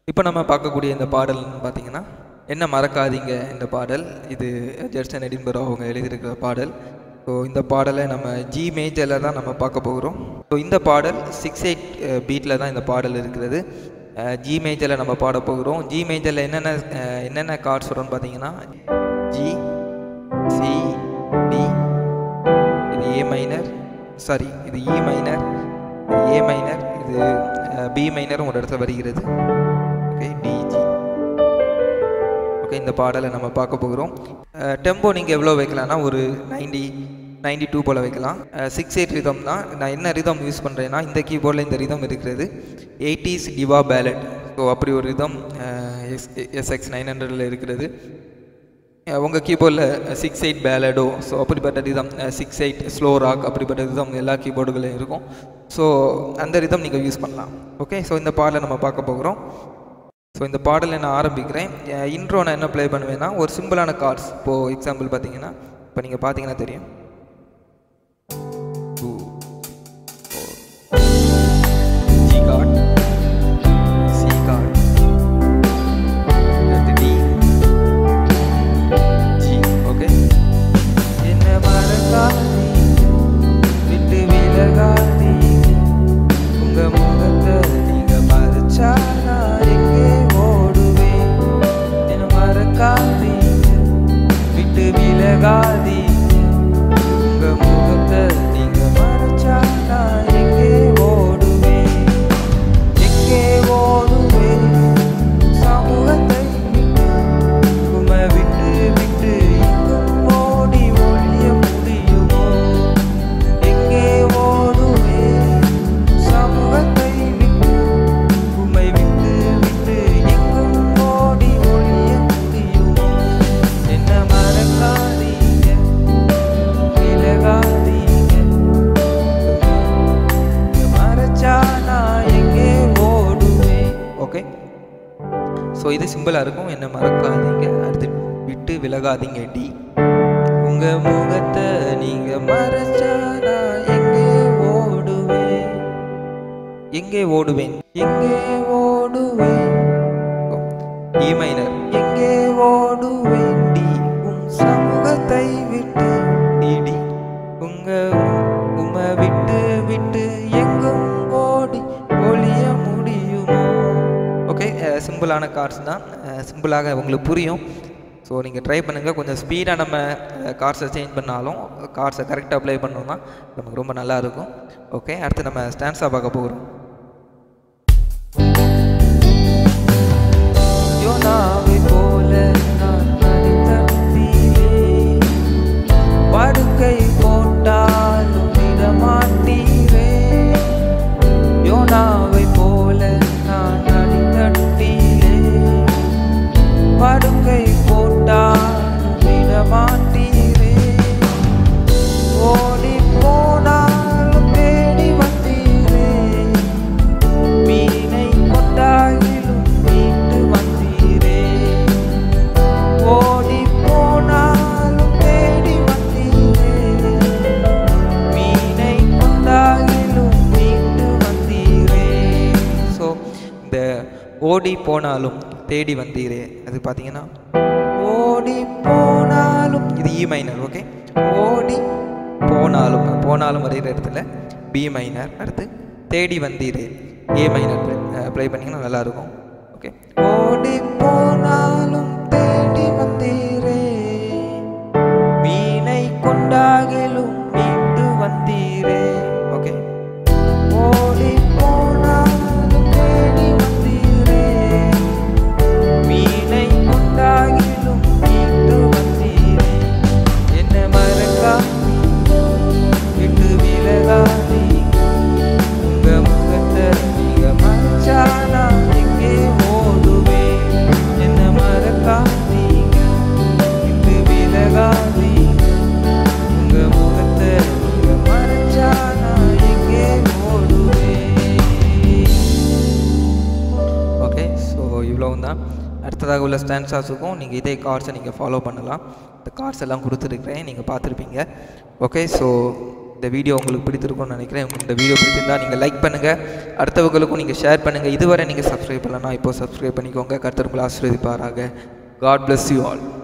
இப்போ நம்ம பார்க்கக்கூடிய இந்த பாடல்னு பார்த்தீங்கன்னா என்ன மறக்காதீங்க இந்த பாடல் இது ஜெர்சன் எடின்பரோ அவங்க எழுதியிருக்கிற பாடல் ஸோ இந்த பாடலை நம்ம ஜி மேஜரில் தான் நம்ம பார்க்க போகிறோம் ஸோ இந்த பாடல் சிக்ஸ் எயிட் பீட்டில் தான் இந்த பாடல் இருக்கிறது ஜி மேஜரில் நம்ம பாட போகிறோம் ஜி மேஜரில் என்னென்ன அஹ், என்னென்ன கார்ட்ஸ் வரும்னு பார்த்தீங்கன்னா ஜி சி டி இது ஏ மைனர் சாரி இது இ மைனர் ஏ மைனர் இது பி மைனரும் ஒரு இடத்துல வருகிறது ஓகே டிஜி ஓகே இந்த பாடலை நம்ம பார்க்க போகிறோம் டெம்போ நீங்கள் எவ்வளோ வைக்கலாம்னா ஒரு நைன்டி நைன்டி டூ போல் வைக்கலாம் சிக்ஸ் எயிட் ரிதம் தான் நான் என்ன ரிதம் யூஸ் பண்ணுறேன்னா இந்த கீபோர்டில் இந்த ரிதம் இருக்கிறது எயிட்டிஸ் டிவா பேலட் ஸோ அப்படி ஒரு ரிதம் எஸ் எஸ்எக்ஸ் நைன் ஹண்ட்ரடில் இருக்கிறது அஹ் உங்கள் கீபோர்டில் சிக்ஸ் எயிட் பேலடோ ஸோ அப்படிப்பட்ட rhythm six eight slow rock அப்படிப்பட்ட ரிதம் எல்லா கீபோர்டுகளையும் இருக்கும் ஸோ அந்த ரிதம் நீங்கள் யூஸ் பண்ணலாம் ஓகே ஸோ இந்த பாடலை நம்ம பார்க்க போகிறோம் ஸோ இந்த பாடலை நான் ஆரம்பிக்கிறேன் இன்ட்ரோ நான் என்ன ப்ளே பண்ணுவேன்னா ஒரு சிம்பிளான கார்ட்ஸ் இப்போது எக்ஸாம்பிள் பார்த்தீங்கன்னா இப்போ நீங்கள் பார்த்தீங்கன்னா தெரியும் to G chord C chord D G okay என்ன மறக்காதீங்க விட்டு விலகாதீங்க உங்க முகத்தை நீங்க மறைச்சா நான் எங்கே ஓடுவேன் என்ன மறக்காதீங்க விட்டு விலகாதீங்க உங்க முகத்தை நீங்க மறைச்சா நான் எங்கே ஓடுவேன் எங்கே ஓடுவேன் சமூகத்தை விட்டு உமை விட்டு விட்டு எங்கும் ஓடி ஒழிய முடியுமோ எங்கே ஓடுவேன் சமூகத்தை விட்டு உமை விட்டு விட்டு எங்கும் ஓடி ஒழிய முடியுமோ என்ன மறக்காதீங்க விலகாதீங்க மறைச்சா நான் எங்கே ஓடுவேன் ஓகே ஸோ இது சிம்பிளாக இருக்கும் என்ன மறக்காதீங்க அடுத்து விட்டு விலகாதீங்க டி உங்கள் முகத்தை நீங்கள் மறைச்சா நான் எங்கே ஓடுவேன் எங்கே ஓடுவேன் எங்கே ஓடுவேன் இ மைனர் எங்கே ஓடுவேன் டி உன் சமூகத்தை விட்டு இடி உங்க உமை விட்டு விட்டு எங்கும் ஓடி ஒளிய முடியுமோ ஓகே சிம்பிளான கார்ட்ஸ் தான் சிம்பிளாக உங்களுக்கு புரியும் ஸோ நீங்கள் ட்ரை பண்ணுங்கள் கொஞ்சம் ஸ்பீடாக நம்ம கார்ட்ஸை சேஞ்ச் பண்ணாலும் கார்ட்ஸை கரெக்டாக அப்ளை பண்ணோம்னா நமக்கு ரொம்ப நல்லா இருக்கும் ஓகே அடுத்து நம்ம ஸ்டான்ஸாக பார்க்க போகிறோம் யோனாவை போல நான் நடித்தீரே படுக்கை போட்டாலும் விடமாட்டீரே யோனாவை போல நான் நடித்தீரே படுக்கை போட்டாலும் விடமாட்டீரே ஓடி போனாலும் தேடி வந்தீரே மீனை கொண்டாயிலும் மீட்டு வந்தீரே ஓடி போனாலும் தேடி வந்தீரே மீனை கொண்டாயிலும் மீட்டு வந்தீரே ஸோ இந்த ஓடி போனாலும் தேடி வந்தீரே அது பார்த்தீங்கன்னா ஓடி போனாலும் இது இ மைனர் ஓகே ஓடி போனாலும் போனாலும் வருகிற இடத்துல பி மைனர் அடுத்து தேடி வந்தீரே ஏ மைனர் ப்ளே பண்ணிங்கன்னா நல்லா இருக்கும் ஓகே ஓடி போனாலும் தேடி வந்தீரே மீனை கொண்டாகிலும் மீட்டு வந்தீரே ஓகே ஓடி போனாலும் தேடி வந்தீரே மீனை கொண்டாகிலும் மீட்டு வந்தீரே என்ன மறக்காதீங்க விட்டு விலகாதீங்க உங்க முகத்தை நீங்க மறைச்சா நான் எங்கே ஓடுவேன் என்ன மறக்காதீங்க விட்டு விலகாதீங்க உங்க முகத்தை நீங்க மறைச்சா நான் எங்கே ஓடுவேன் ஓகே ஸோ இவ்வளவு தான் அடுத்ததாக உள்ள ஸ்டான்ஸாஸுக்கும் நீங்கள் இதே கார்ட்ஸை நீங்கள் ஃபாலோ பண்ணலாம் இந்த கார்ட்ஸ் எல்லாம் கொடுத்துருக்குறேன் நீங்கள் பார்த்துருப்பீங்க ஓகே ஸோ இந்த வீடியோ உங்களுக்கு பிடித்திருக்கும்னு நினைக்கிறேன் உங்களுக்கு இந்த வீடியோ பிடிச்சிருந்தா நீங்கள் லைக் பண்ணுங்கள் அடுத்தவங்களுக்கும் நீங்கள் ஷேர் பண்ணுங்கள் இதுவரை நீங்கள் சப்ஸ்கிரைப் பண்ணலன்னா இப்போ சப்ஸ்கிரைப் பண்ணிக்கோங்க கர்த்தர் உங்களை ஆசீர்வதிப்பாராக காட் bless யூ ஆல்